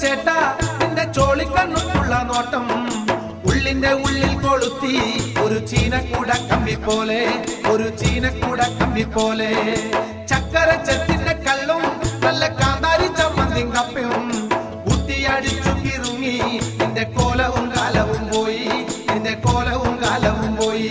ചേട്ടാ നിന്റെ ചോളിക്കണ്ണുള്ള നോട്ടം ഉള്ളിന്റെ ഉള്ളിൽ കൊളുത്തി ഒരു ചീനക്കൂട കമ്പി പോലെ ഒരു ചീനക്കൂട കമ്പി പോലെ ചക്കര ചെത്തിന്റെ കള്ളും നല്ല കാന്താരി ചമ്മന്തിയും കപ്പയും കുട്ടിയടിച്ചു കിറുങ്ങി നിന്റെ കോലവും കാലവും പോയി നിന്റെ കോലവും കാലവും പോയി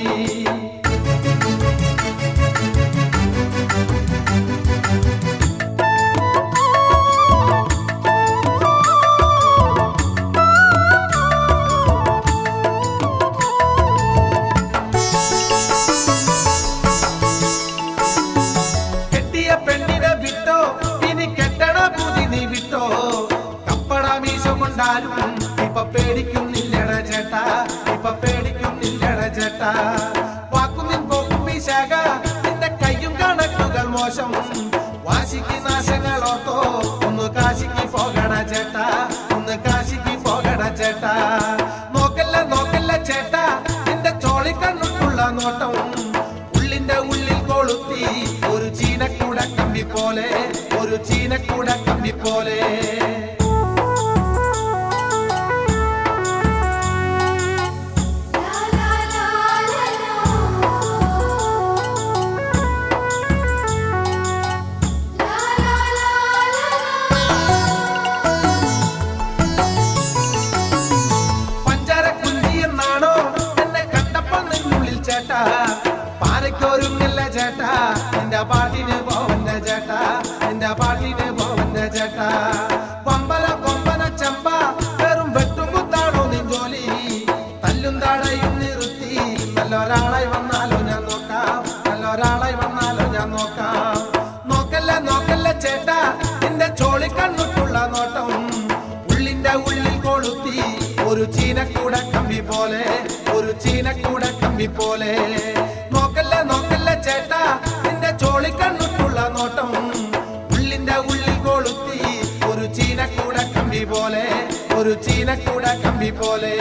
കെട്ടിയ പെണ്ണിനെ വിട്ടോ ഇനി കെട്ടണ പുതി നീ വിട്ടോ കപ്പട മീശ കൊണ്ടാലും ഇപ്പൊ പേടിക്കുന്നില്ലട ചേട്ടാ ഇപ്പൊ പേടിക്കുന്നില്ലട ചേട്ടാ വാക്കുന്നിൻ പോക്കും വീശാക നിന്റെ കയ്യും കണക്കുകൾ മോശം വാശിക്ക് നാശങ്ങൾ ഓർത്തോ ഒന്ന് കാശിക്ക് പോകണ ചേട്ടാ ഒന്ന് കാശിക്ക് പോകണ ചേട്ടാ നോക്കല്ല നോക്കല്ല ചേട്ടാ നിന്റെ ചോളിക്കണ്ണുള്ള നോട്ടം ഉള്ളിന്റെ ഉള്ളിൽ കൊളുത്തി ഒരു ചീനക്കൂട കമ്പി പോലെ ഒരു ചീനക്കൂട കമ്പി പോലെ പഞ്ചാര കുഞ്ചി എന്നാണോ എന്നെ കണ്ടപ്പോൾ നിന്നുള്ളിൽ ചേട്ടാ പാരയ്ക്കൊരുങ്ങല്ല ചേട്ടാ എന്റെ പാട്ടിന് പോവന്റെ ചേട്ടാ എന്റെ പാട്ടിന് പോവന്റെ ചേട്ടാ പമ്പല കൊമ്പന ചെമ്പ വെറും വെട്ടും കുത്താണോ നിൻ ജോലി തല്ലും താഴയും നിർത്തി നല്ലൊരാളായി വന്നാലോ ഞാൻ നോക്കാം നല്ലൊരാളായി വന്നാലോ ഞാൻ നോക്കാം നോക്കല്ല നോക്കല്ല ചേട്ടാ നിന്റെ ചോളിക്കണ്ണുട്ടുള്ള നോട്ടം ഉള്ളിന്റെ ഉള്ളിൽ കൊളുത്തി ഒരു ചീനക്കൂട കമ്പി പോലെ ഒരു ചീനക്കൂട കമ്പി പോലെ നോക്കല്ല നോക്കല്ല ചേട്ടാ നിന്റെ ചോളിക്കണ്ണുട്ടുള്ള നോട്ടം ഉള്ളിന്റെ ഉള്ളിൽ കൊളുത്തി ഒരു ചീനക്കൂട കമ്പി പോലെ ഒരു ചീനക്കൂട കമ്പി പോലെ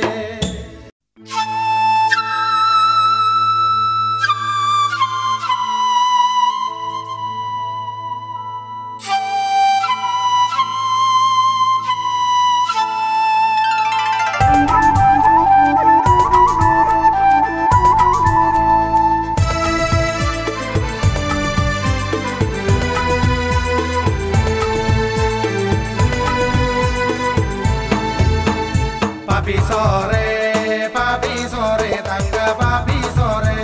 പാപ്പി സോറേ പാപ്പി സോറേ തങ്ക പാപ്പി സോറേ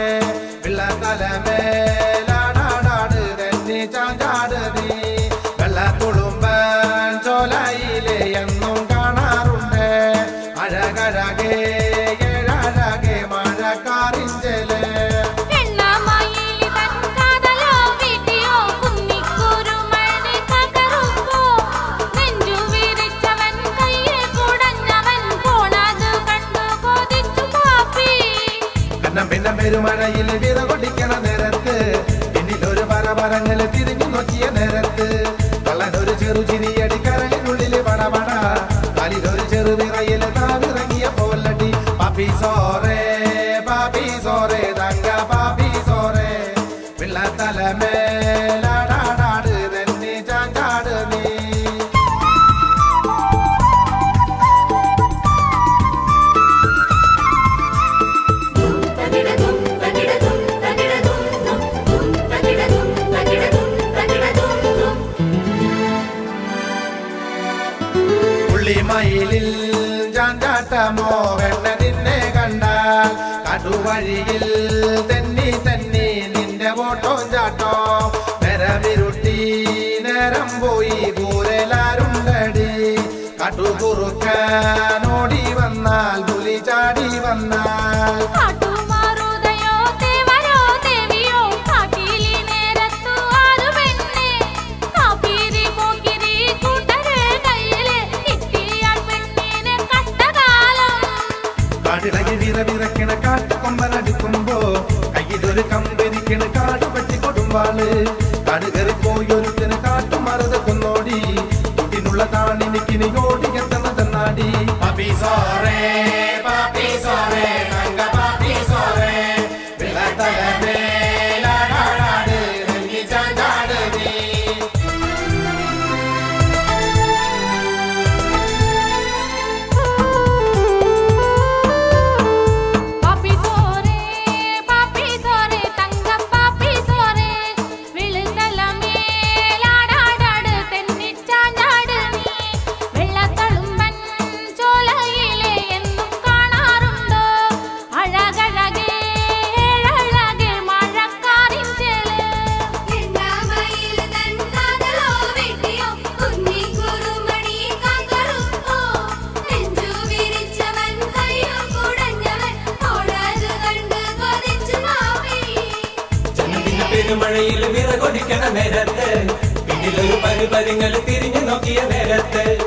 വെള്ളത്തലമേലാടാട് തന്നെ ചാഞ്ചാട് നീ വെള്ളത്തുളുമ്പൻ ചോലയിലെ എന്നും കാണാറുണ്ട് അഴകഴകേ ഏഴഴകേ മഴക്കാറിഞ്ചല് എണ്ണമയിലി തൻ കാതലോ വീട്ടിയോ കുന്നിക്കുരുമണി തകരുമ്പോ നെഞ്ചു വിരിച്ചവൻ കയ്യിൽ കുടഞ്ഞവൻ പോണത് കണ്ടു കൊതിച്ചു പാപ്പി കണ്ണം പിന്നം പെരുമഴയിൽ വിറ കൊടിക്കണ നേരത്ത് പിന്നിലൊരു പറ പറങ്ങല് തിരിഞ്ഞു നോക്കിയ നേരത്ത് കള്ളനൊരു ചെറു ചിരിയടി കരളിനുള്ളില് പടപട കാലിലൊരു ചെറു വിറയിൽ താവിറങ്ങിയ പോലടി പാപ്പി സോറേ പാപ്പി സോറേ തങ്ക പാപ്പി സോറേ പിള്ളത്തലമേലാടാട് തന്നെ ചാഞ്ചാട് നീ പുള്ളിമയിലിൽ ചാഞ്ചാട്ടമോ വെണ്ണ നിന്നെ കണ്ടാൽ കടുവഴിയിൽ തെന്നി തെന്നി നിന്റെ ഓട്ടോ ചാട്ടോ നേരമിരുട്ടി നേരം പോയി പൂരലാരുണ്ടടി കടുകുറുക്കാനോടി വന്നാൽ പുലി ചാടി വന്നാൽ കാട്ടുമാറുതയോ തേവരോ ദേവിയോ കാട്ടിലി നേരത്തു ആരു പെണ്ണെ കാപ്പിരി പോക്കിരി കൂട്ടര് കയ്യില് കിട്ടിയാൽ പെണ്ണിനെ കഷ്ടകാലം കാടിളകി വിറ വിറക്കണ കാട്ടുകൊമ്പനടുക്കുമ്പോ കയ്യിലൊരു കമ്പരിക്കണ് കാട് വെട്ടി കൊടുമ്പാള് കാട് കയറി പോയി ഒരുത്തിന് കാട്ടുമറുത കൊന്നോടി കുട്ടിനുള്ള താണിനിക്കിനി ഓടി എത്തണതെന്നാടി പാപ്പി സോറേ പാപ്പി സോറേ തങ്ക പാപ്പി സോറേ വെള്ളത്തലമേലാടാട് നെല്ലി ചാഞ്ചാട് നീ ചോദിക്കണ നേരത്ത് പിന്നിലൊരു പരിപരിങ്ങൾ തിരിഞ്ഞു നോക്കിയ നേരത്ത്